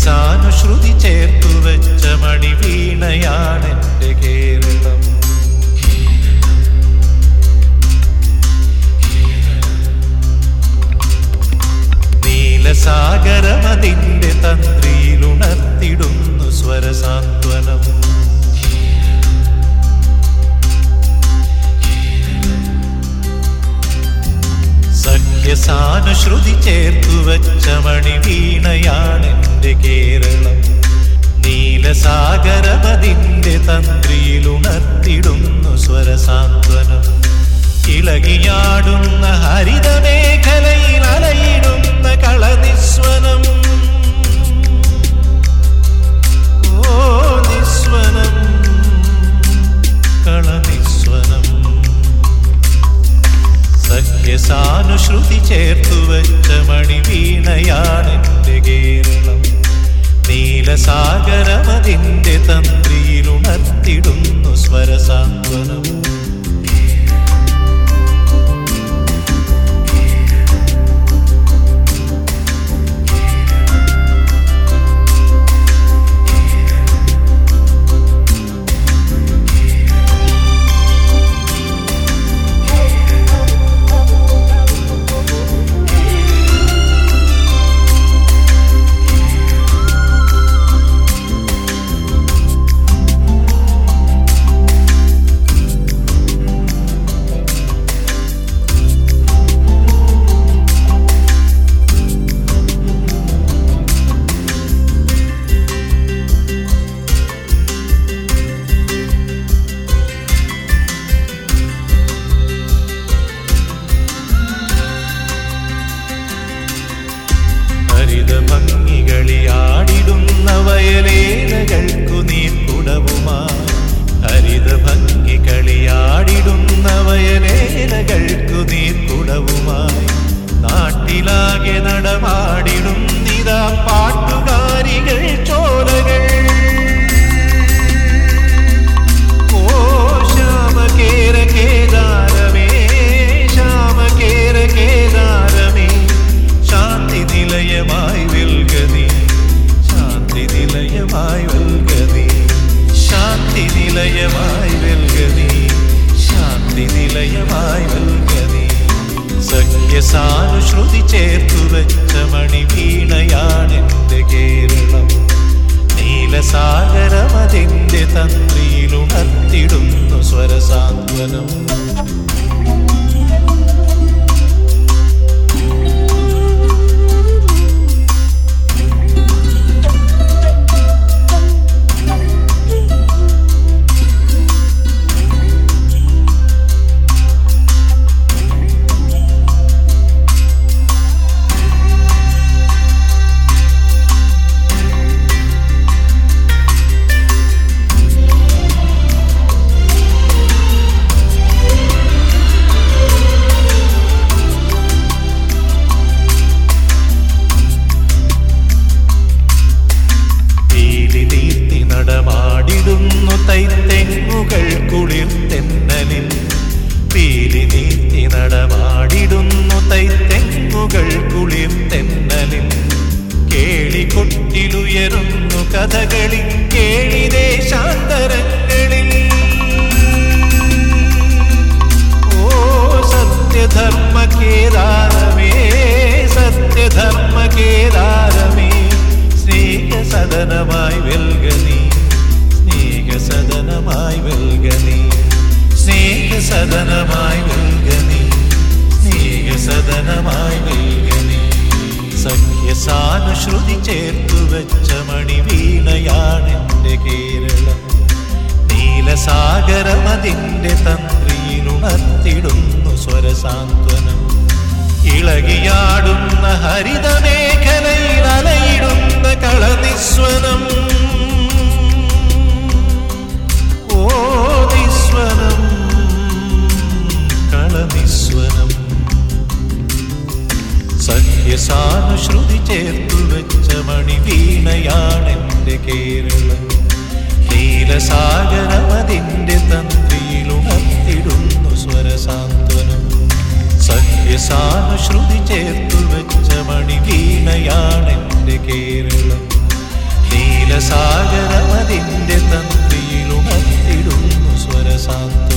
സഖ്യസാനുശ്രുതി ചേർത്തു വെച്ച മണിവീണയാണെന്റെ കേരളം നീലസാഗരമതിന്റെ തന്ത്രിയിലുണർത്തിടുന്നു സ്വരസാന്ത്വനം സഖ്യസാനുശ്രുതി ചേർത്തു വെച്ച മണിവീണയാണെന്റെ കേരളം നീലസാഗരമതിന്റെ തന്ത്രിയിലുണർത്തിടുന്നു സ്വരസാന്ത്വനം ഇളകിയാടുന്ന ഹരിതമേഖലയിൽ അലയിടുന്ന കളനിസ്വനം ഓ നിസ്വനം കളനിസ്വനം സഖ്യസാനുശ്രുതി ചേർത്തു വെച്ച മണിവീണയാണെന്റെ കേരളം നീലസാഗരമതിന്റെ തന്ത്രിയിലുണർത്തിടുന്നു സ്വരസാന്ത്വനം ഹരിത ഭംഗികളിയാടിടുന്ന വയലേലകൾക്കു നീർക്കുടവുമായി ഹരിത ഭംഗികളിയാടിടുന്ന വയലേലകൾക്കു നീർക്കുടവുമായി നാട്ടിലാകെ നടമാടിടും നിതാ പാട്ടുകാരികൾ ചോലകൾ ഓ ശ്യാമകേര കേദാരമേ ശ്യാമകേര കേദാരമേ ശാന്തി നിലയമായി വിൽഗതി ശാന്തി നിലയമായി വിൽഗതി ശാന്തി നിലയമായി വിൽഗതി ശാന്തി നിലയമായി വിൽഗതി സഖ്യസാനുശ്രുതി ചേർത്തു വെച്ച മണിവീണയാണെന്റെ കേരളം നീലസാഗരമതിന്റെ തന്ത്രിയിലുണർത്തിടുന്നു സ്വരസാന്ത്വനം പീലി നീർത്തി നടമാടിടുന്നു തൈത്തെങ്ങുകൾ കുളിർ തെന്നലിൽ പീലി നീർത്തി നടമാടിടുന്നു തൈത്തെങ്ങുകൾ കുളിർ തെന്നലിൽ കേളികൊട്ടിലുയരുന്നു കഥകളി കേളി ദേശാന്തരങ്ങളിൽ ഓ സത്യധർമ്മ കേദാരമേ സത്യധർമ്മ കേദാരമേ സ്നേഹസദനമായി വെൽഗനി സ്നേഹസദനമായി വെൽഗനി സ്നേഹസദനമായി വെൽഗനി സ്നേഹസദനമായി വെൽഗനി സഖ്യസാനുശ്രുതി ചേർത്തു വെച്ച മണിവീണയാണെന്റെ കേരളം നീലസാഗരമതിന്റെ തന്ത്രിയിലുണർത്തിടുന്നു സ്വരസാന്ത്വനം ഇളകിയാടുന്ന ഹരിതമേഖലയിൽ അലയിടുന്ന കളനിസ്വനം ഓ നിസ്വനം കളനിസ്വനം സഖ്യസാനുശ്രുതി ചേർത്തു വെച്ച മണിവീണയാണെന്റെ കേരളം നീലസാഗരമതിന്റെ തന്ത്രിയിലുണർത്തിടുന്നു സ്വരസാന്ത്വനം സഖ്യസാനുശ്രുതി ചേർത്തു വെച്ച മണിവീണയാണെന്റെ കേരളം സാഗരമതിൻ്റെ തന്ത്രിയിലുണർത്തിടുന്നു സ്വരസാന്ത്വനം